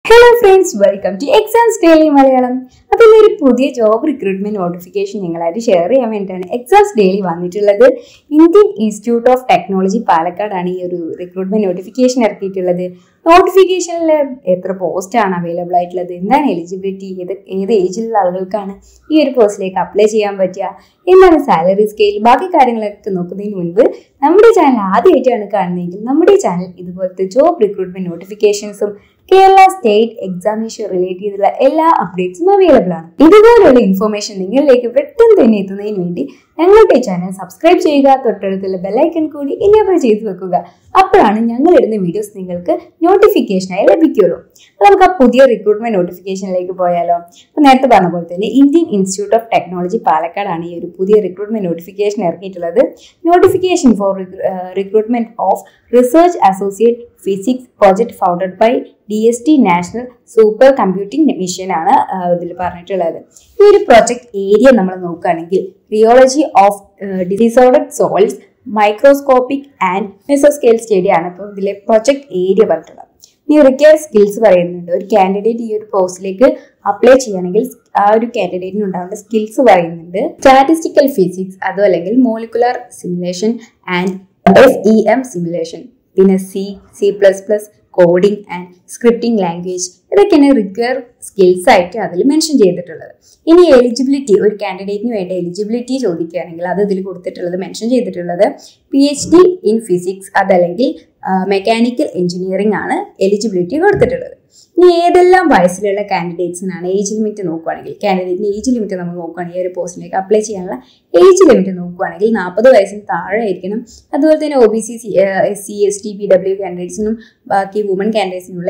hello friends welcome to exams daily Malayalam അപ്പോൾ ഇന്നൊരു പുതിയ ജോബ് റിക്രൂട്ട്മെന്റ് നോട്ടിഫിക്കേഷൻ നിങ്ങളായിട്ട് ഷെയർ ചെയ്യാൻ വേണ്ടിയിട്ടാണ് എക്സാംസ് ഡെയിലി വന്നിട്ടുള്ളത് ഇന്ത്യൻ ഇൻസ്റ്റിറ്റ്യൂട്ട് ഓഫ് ടെക്നോളജി പാലക്കാടാണ് ഈ ഒരു റിക്രൂട്ട്മെന്റ് നോട്ടിഫിക്കേഷൻ ഇറക്കിയിട്ടുള്ളത് നോട്ടിഫിക്കേഷനിൽ എത്ര പോസ്റ്റാണ് അവൈലബിൾ ആയിട്ടുള്ളത് എന്താണ് എലിജിബിലിറ്റി ഏത് ഏത് ഏജിലുള്ള ആളുകൾക്കാണ് ഈ ഒരു പോസ്റ്റിലേക്ക് അപ്ലൈ ചെയ്യാൻ പറ്റുക എന്താണ് സാലറി സ്കെയിൽ ബാക്കി കാര്യങ്ങളൊക്കെ നോക്കുന്നതിന് മുൻപ് നമ്മുടെ ചാനൽ ആദ്യമായിട്ടാണ് കാണുന്നതെങ്കിൽ നമ്മുടെ ചാനൽ ഇതുപോലത്തെ ജോബ് റിക്രൂട്ട്മെന്റ് നോട്ടിഫിക്കേഷൻസും കേരള സ്റ്റേറ്റ് എക്സാമിനേഷൻ റിലേറ്റ് ചെയ്തുള്ള എല്ലാ അപ്ഡേറ്റ്സും അവൈലബിൾ ആണ് ഇതുപോലുള്ള ഇൻഫർമേഷൻ നിങ്ങളിലേക്ക് പെട്ടെന്ന് തന്നെ എത്തുന്നതിന് വേണ്ടി ഞങ്ങളുടെ ചാനൽ സബ്സ്ക്രൈബ് ചെയ്യുക തൊട്ടടുത്തുള്ള ബെല്ലൈക്കൺ കൂടി ഇനേബിൾ ചെയ്ത് വെക്കുക അപ്പോഴാണ് ഞങ്ങൾ ഇടുന്ന വീഡിയോസ് നിങ്ങൾക്ക് നോട്ടിഫിക്കേഷനായി ലഭിക്കുള്ളൂ അപ്പോൾ നമുക്ക് ആ പുതിയ റിക്രൂട്ട്മെന്റ് നോട്ടിഫിക്കേഷനിലേക്ക് പോയാലോ അപ്പോൾ നേരത്തെ പറഞ്ഞ പോലെ തന്നെ ഇന്ത്യൻ ഇൻസ്റ്റിറ്റ്യൂട്ട് ഓഫ് ടെക്നോളജി പാലക്കാടാണ് ഈ ഒരു പുതിയ റിക്രൂട്ട്മെന്റ് നോട്ടിഫിക്കേഷൻ ഇറക്കിയിട്ടുള്ളത് notification for recruitment of research associate physics project founded by D S T national supercomputing mission ആണ് ഇതിൽ പറഞ്ഞിട്ടുള്ളത് ഈ ഒരു പ്രൊജക്ട് ഏരിയ നമ്മൾ നോക്കുകയാണെങ്കിൽ rheology of disordered solids microscopic and mesoscale study ആണ് ഇപ്പോൾ ഇതിലെ പ്രൊജക്ട് ഏരിയ പറഞ്ഞിട്ടുള്ളത് ഇനി റിക്വയർ സ്കിൽസ് പറയുന്നുണ്ട് ഒരു കാൻഡിഡേറ്റ് ഈ ഒരു പോസ്റ്റിലേക്ക് അപ്ലൈ ചെയ്യുകയാണെങ്കിൽ ആ ഒരു കാൻഡിഡേറ്റിന് ഉണ്ടാവേണ്ട സ്കിൽസ് പറയുന്നുണ്ട് സ്റ്റാറ്റിസ്റ്റിക്കൽ ഫിസിക്സ് അതോ അല്ലെങ്കിൽ molecular simulation and F E M simulation പിന്നെ C C plus plus coding and scripting language ഇതൊക്കെയാണ് റിക്വയർ സ്കിൽസ് ആയിട്ട് അതിൽ മെൻഷൻ ചെയ്തിട്ടുള്ളത് ഇനി എലിജിബിലിറ്റി ഒരു കാൻഡിഡേറ്റിന് വേണ്ട എലിജിബിലിറ്റി ചോദിക്കുകയാണെങ്കിൽ അത് ഇതിൽ കൊടുത്തിട്ടുള്ളത് മെൻഷൻ ചെയ്തിട്ടുള്ളത് P H D in physics അതല്ലെങ്കിൽ മെക്കാനിക്കൽ എഞ്ചിനീയറിംഗ് ആണ് എലിജിബിലിറ്റി കൊടുത്തിട്ടുള്ളത് ഇനി ഏതെല്ലാം വയസ്സിലുള്ള കാൻഡിഡേറ്റ്സിനാണ് ഏജ് ലിമിറ്റ് നോക്കുകയാണെങ്കിൽ കാൻഡിഡേറ്റിന് ഏജ് ലിമിറ്റ് നമ്മൾ നോക്കുകയാണെങ്കിൽ ഈ ഒരു പോസ്റ്റിലേക്ക് അപ്ലൈ ചെയ്യാനുള്ള ഏജ് ലിമിറ്റ് നോക്കുകയാണെങ്കിൽ നാൽപ്പത് വയസ്സിന് താഴെ ആയിരിക്കണം അതുപോലെ തന്നെ O B C C S C S T P W കാൻഡിഡേറ്റ്സിനും ബാക്കി വുമൺ കാൻഡിഡേറ്റ്സിനുള്ള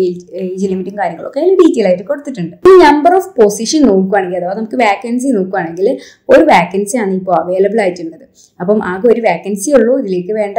ഏജ് ലിമിറ്റും കാര്യങ്ങളൊക്കെ അതിൽ ഡീറ്റെയിൽ ആയിട്ട് കൊടുത്തിട്ടുണ്ട് ഈ നമ്പർ ഓഫ് പൊസിഷൻ നോക്കുകയാണെങ്കിൽ അഥവാ നമുക്ക് വാക്കൻസി നോക്കുകയാണെങ്കിൽ ഒരു വാക്കൻസി ആണ് ഇപ്പോൾ അവൈലബിൾ ആയിട്ടുള്ളത് അപ്പം ആകെ ഒരു വാക്കൻസി ഉള്ളൂ ഇതിലേക്ക് വേണ്ട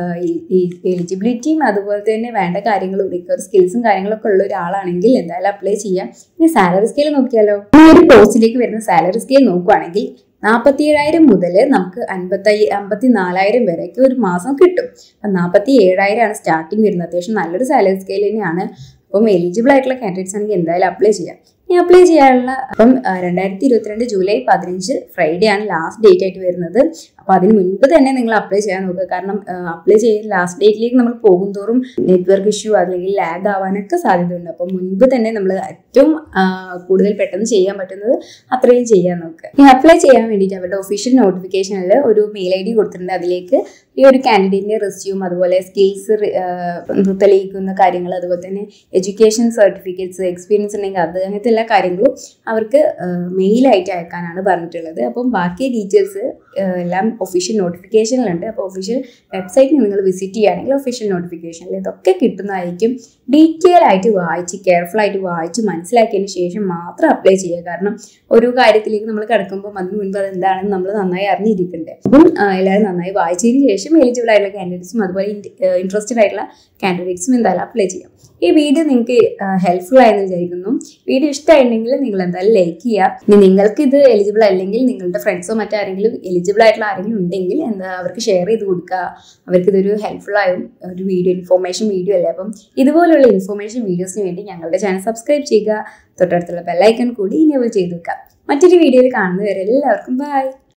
എലിജിബിലിറ്റിയും അതുപോലെ തന്നെ വേണ്ട കാര്യങ്ങളും റിക്കവർ സ്കിൽസും കാര്യങ്ങളൊക്കെ ഉള്ള ഒരാളാണെങ്കിൽ എന്തായാലും അപ്ലൈ ചെയ്യാം ഇനി സാലറി സ്കെയിൽ നോക്കിയാലോ ഈ ഒരു പോസ്റ്റിലേക്ക് വരുന്ന സാലറി സ്കെയിൽ നോക്കുകയാണെങ്കിൽ നാൽപ്പത്തി ഏഴായിരം മുതൽ നമുക്ക് അൻപത്തി അമ്പത്തി നാലായിരം വരെയൊക്കെ ഒരു മാസം കിട്ടും അപ്പം നാൽപ്പത്തി ഏഴായിരമാണ് സ്റ്റാർട്ടിങ് വരുന്നത് അത്യാവശ്യം നല്ലൊരു സാലറി സ്കെയിൽ തന്നെയാണ് അപ്പം എലിജിബിൾ ആയിട്ടുള്ള കാൻഡിഡേറ്റ്സ് ആണെങ്കിൽ എന്തായാലും അപ്ലൈ ചെയ്യാം ഇനി അപ്ലൈ ചെയ്യാനുള്ള അപ്പം രണ്ടായിരത്തി ഇരുപത്തിരണ്ട് ജൂലൈ പതിനഞ്ച് ഫ്രൈഡേ ആണ് ലാസ്റ്റ് ഡേറ്റ് ആയിട്ട് വരുന്നത് അപ്പോൾ അതിന് മുൻപ് തന്നെ നിങ്ങൾ അപ്ലൈ ചെയ്യാൻ നോക്കുക കാരണം അപ്ലൈ ചെയ്ത് ലാസ്റ്റ് ഡേറ്റിലേക്ക് നമ്മൾ പോകും തോറും നെറ്റ്വർക്ക് ഇഷ്യൂ അല്ലെങ്കിൽ ലാഗ് ആവാനൊക്കെ സാധ്യതയുണ്ട് അപ്പം മുൻപ് തന്നെ നമ്മൾ ഏറ്റവും കൂടുതൽ പെട്ടെന്ന് ചെയ്യാൻ പറ്റുന്നത് അത്രയും ചെയ്യാൻ നോക്കുക ഈ അപ്ലൈ ചെയ്യാൻ വേണ്ടിയിട്ട് അവരുടെ ഒഫീഷ്യൽ നോട്ടിഫിക്കേഷനിൽ ഒരു മെയിൽ ഐ ഡി കൊടുത്തിട്ടുണ്ട് അതിലേക്ക് ഈ ഒരു കാൻഡിഡേറ്റിന്റെ റെസ്യൂം അതുപോലെ സ്കിൽസ് തെളിയിക്കുന്ന കാര്യങ്ങൾ അതുപോലെ തന്നെ എഡ്യൂക്കേഷൻ സർട്ടിഫിക്കറ്റ്സ് എക്സ്പീരിയൻസ് ഉണ്ടെങ്കിൽ അത് അങ്ങനത്തെ എല്ലാ കാര്യങ്ങളും അവർക്ക് മെയിലായിട്ട് അയക്കാനാണ് പറഞ്ഞിട്ടുള്ളത് അപ്പം ബാക്കി ഡീറ്റെയിൽസ് എല്ലാം ഒഫീഷ്യൽ നോട്ടിഫിക്കേഷനിലുണ്ട് അപ്പോൾ ഒഫീഷ്യൽ വെബ്സൈറ്റിൽ നിങ്ങൾ വിസിറ്റ് ചെയ്യുകയാണെങ്കിൽ ഒഫീഷ്യൽ നോട്ടിഫിക്കേഷനിൽ ഇതൊക്കെ കിട്ടുന്നതായിരിക്കും ഡീറ്റെയിൽ ആയിട്ട് വായിച്ച് കെയർഫുൾ ആയിട്ട് വായിച്ച് മനസ്സിലാക്കിയതിന് ശേഷം മാത്രം അപ്ലൈ ചെയ്യുക കാരണം ഒരു കാര്യത്തിലേക്ക് നമ്മൾ കിടക്കുമ്പോൾ അതിന് മുൻപ് അത് എന്താണെന്ന് നമ്മൾ നന്നായി അറിഞ്ഞിരിക്കണ്ടേ അപ്പം എല്ലാവരും നന്നായി വായിച്ചതിന് ശേഷം എലിജിബിൾ ആയിട്ടുള്ള കാൻഡിഡേറ്റ്സും അതുപോലെ ഇൻട്രസ്റ്റഡ് ആയിട്ടുള്ള കാൻഡിഡേറ്റ്സും എന്തായാലും അപ്ലൈ ചെയ്യാം ഈ വീഡിയോ നിങ്ങൾക്ക് ഹെൽപ്ഫുൾ ആയെന്ന് വിചാരിക്കുന്നു വീഡിയോ ഇഷ്ടമായിട്ടുണ്ടെങ്കിൽ നിങ്ങൾ എന്തായാലും ലൈക്ക് ചെയ്യുക ഇനി നിങ്ങൾക്ക് ഇത് എലിജിബിൾ അല്ലെങ്കിൽ നിങ്ങളുടെ ഫ്രണ്ട്സോ മറ്റാരെങ്കിലും എലിജിബിൾ ആയിട്ടുള്ള ആരെങ്കിലും ഉണ്ടെങ്കിൽ എന്താ അവർക്ക് ഷെയർ ചെയ്ത് കൊടുക്കുക അവർക്ക് ഇതൊരു ഹെൽപ്ഫുൾ ആയും ഒരു വീഡിയോ ഇൻഫോർമേഷൻ വീഡിയോ അല്ലേ അപ്പം ഇതുപോലുള്ള ഇൻഫോർമേഷൻ വീഡിയോസിന് വേണ്ടി ഞങ്ങളുടെ ചാനൽ സബ്സ്ക്രൈബ് ചെയ്യുക തൊട്ടടുത്തുള്ള ബെല്ലൈക്കൺ കൂടി ഇനേബിൾ ചെയ്ത് വെക്കുക മറ്റൊരു വീഡിയോയിൽ കാണുന്നവരെ എല്ലാവർക്കും ബൈ